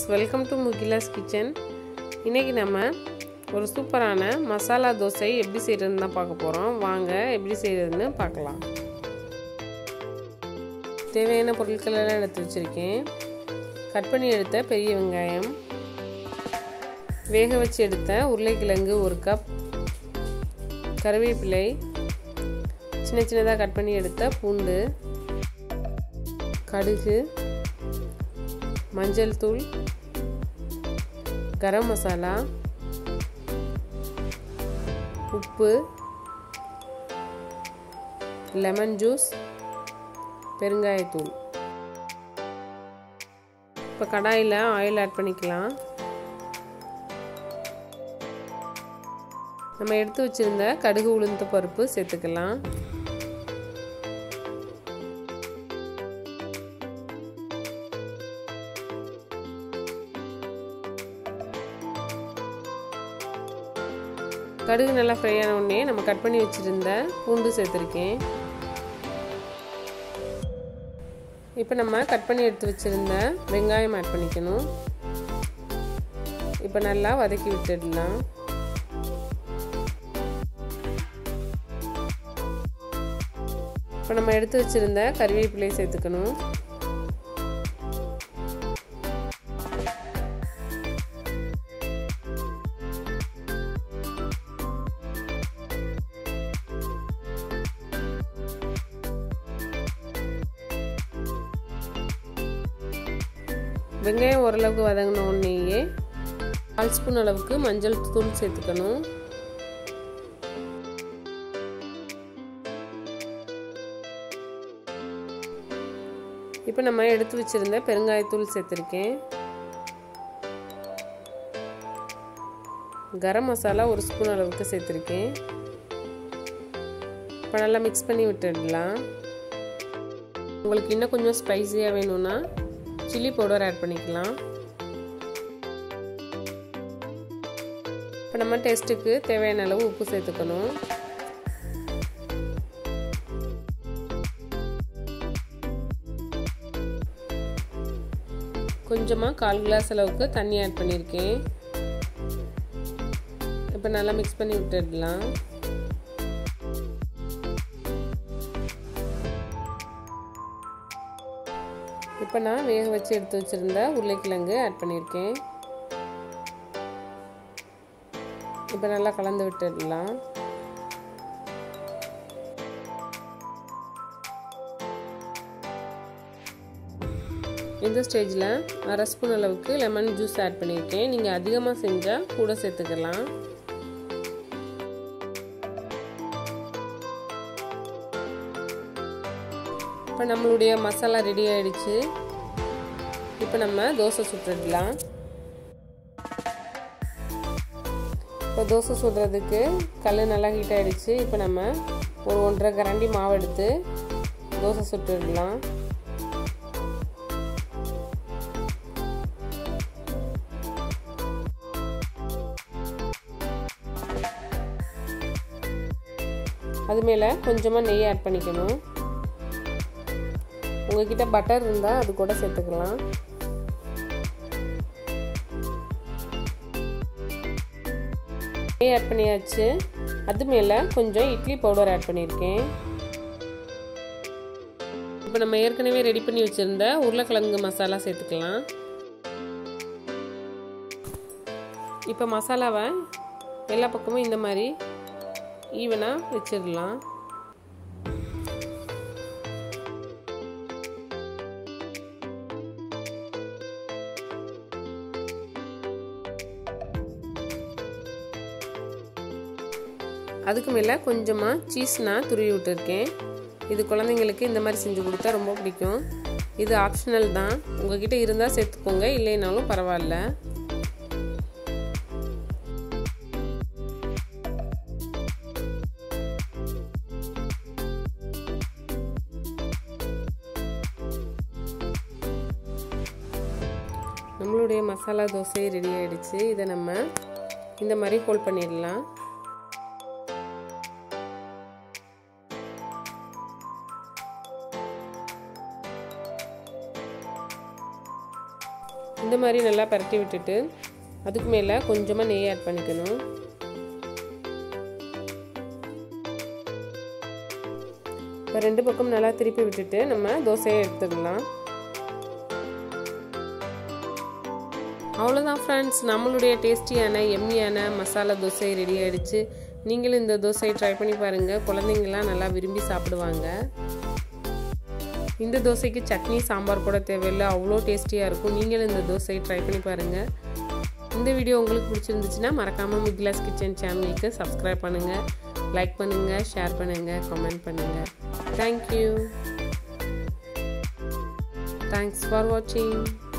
welcome to Mugila's kitchen இன்றைக்கி நம்ம ஒரு சூப்பரான மசாலா தோசை எப்படி செய்கிறதுன்னு தான் பார்க்க போகிறோம் வாங்க எப்படி செய்கிறதுன்னு பார்க்கலாம் தேவையான பொருட்கள் எல்லாம் எடுத்து வச்சுருக்கேன் கட் பண்ணி எடுத்த பெரிய வெங்காயம் வேக வச்சு எடுத்த உருளைக்கிழங்கு ஒரு கப் கருவேப்பிலை சின்ன சின்னதாக கட் பண்ணி எடுத்த பூண்டு கடுகு மஞ்சள் தூள் கரம் மசாலா உப்பு லெமன் ஜூஸ் பெருங்காயத்தூள் இப்போ கடாயில் ஆயில் ஆட் பண்ணிக்கலாம் நம்ம எடுத்து வச்சுருந்த கடுகு உளுந்து பருப்பு சேர்த்துக்கலாம் கடுகு நல்லா ஃப்ரை ஆன உடனே நம்ம கட் பண்ணி வச்சுருந்த பூண்டு சேர்த்துருக்கேன் இப்போ நம்ம கட் பண்ணி எடுத்து வச்சுருந்த வெங்காயம் ஆட் பண்ணிக்கணும் இப்போ நல்லா வதக்கி விட்டுடலாம் இப்போ நம்ம எடுத்து வச்சுருந்த கறிவேப்பிலை சேர்த்துக்கணும் வெங்காயம் ஓரளவுக்கு வதங்கின உடனேயே கால் ஸ்பூன் அளவுக்கு மஞ்சள் தூள் சேர்த்துக்கணும் இப்போ நம்ம எடுத்து வச்சிருந்த பெருங்காயத்தூள் சேர்த்துருக்கேன் கரம் மசாலா ஒரு ஸ்பூன் அளவுக்கு சேர்த்துருக்கேன் இப்போ நல்லா மிக்ஸ் பண்ணி விட்டுடலாம் உங்களுக்கு இன்னும் கொஞ்சம் ஸ்பைஸியாக வேணும்னா சில்லி பவுடர் ஆட் பண்ணிக்கலாம் இப்போ நம்ம டேஸ்ட்டுக்கு தேவையான அளவு உப்பு சேர்த்துக்கணும் கொஞ்சமாக கால் கிளாஸ் அளவுக்கு தண்ணி ஆட் பண்ணியிருக்கேன் இப்போ நல்லா மிக்ஸ் பண்ணி விட்டுடலாம் இப்போ நான் வேக வச்சு எடுத்து வச்சுருந்த உருளைக்கிழங்கு ஆட் பண்ணியிருக்கேன் இப்போ நல்லா கலந்து விட்டுடலாம் இந்த ஸ்டேஜில் அரை ஸ்பூன் அளவுக்கு லெமன் ஜூஸ் ஆட் பண்ணியிருக்கேன் நீங்கள் அதிகமாக செஞ்சால் கூட சேர்த்துக்கலாம் இப்போ நம்மளுடைய மசாலா ரெடி ஆகிடுச்சு இப்போ நம்ம தோசை சுட்டுடலாம் இப்போ தோசை சுடுறதுக்கு கல் நல்லா ஹீட் ஆகிடுச்சு இப்போ நம்ம ஒரு ஒன்றரை கரண்டி மாவு எடுத்து தோசை சுட்டுடலாம் அது மேலே கொஞ்சமாக நெய் ஆட் பண்ணிக்கணும் உங்ககிட்ட பட்டர் இருந்தால் அது கூட சேர்த்துக்கலாம் நெய் ஆட் பண்ணியாச்சு அது மேலே கொஞ்சம் இட்லி பவுடர் ஆட் பண்ணியிருக்கேன் இப்போ நம்ம ஏற்கனவே ரெடி பண்ணி வச்சுருந்த உருளைக்கிழங்கு மசாலா சேர்த்துக்கலாம் இப்போ மசாலாவை எல்லா பக்கமும் இந்த மாதிரி ஈவனாக வச்சிடலாம் அதுக்கு மேலே கொஞ்சமாக சீஸ் நான் துருவி விட்டுருக்கேன் இது குழந்தைங்களுக்கு இந்த மாதிரி செஞ்சு கொடுத்தா ரொம்ப பிடிக்கும் இது ஆப்ஷனல் தான் உங்ககிட்ட இருந்தால் சேர்த்துக்கோங்க இல்லைனாலும் பரவாயில்ல நம்மளுடைய மசாலா தோசை ரெடி ஆகிடுச்சு இதை நம்ம இந்த மாதிரி ஹோல்ட் பண்ணிடலாம் இந்த மாதிரி நல்லா பரட்டி விட்டுட்டு அதுக்கு மேலே கொஞ்சமாக நெய் ஆட் பண்ணிக்கணும் இப்போ ரெண்டு பக்கம் நல்லா திருப்பி விட்டுட்டு நம்ம தோசையை எடுத்துக்கலாம் அவ்வளோதான் ஃப்ரெண்ட்ஸ் நம்மளுடைய டேஸ்டியான எம்மியான மசாலா தோசை ரெடி ஆகிடுச்சு நீங்களும் இந்த தோசையை ட்ரை பண்ணி பாருங்கள் குழந்தைங்களாம் நல்லா விரும்பி சாப்பிடுவாங்க இந்த தோசைக்கு சட்னி சாம்பார் கூட தேவையில்லை அவ்வளோ டேஸ்டியாக இருக்கும் நீங்களும் இந்த தோசையை ட்ரை பண்ணி பாருங்கள் இந்த வீடியோ உங்களுக்கு பிடிச்சிருந்துச்சுன்னா மறக்காமல் மிக்லாஸ் கிச்சன் சேனலுக்கு சப்ஸ்கிரைப் பண்ணுங்கள் லைக் பண்ணுங்கள் ஷேர் பண்ணுங்கள் கமெண்ட் பண்ணுங்கள் தேங்க்யூ தேங்க்ஸ் ஃபார் வாட்சிங்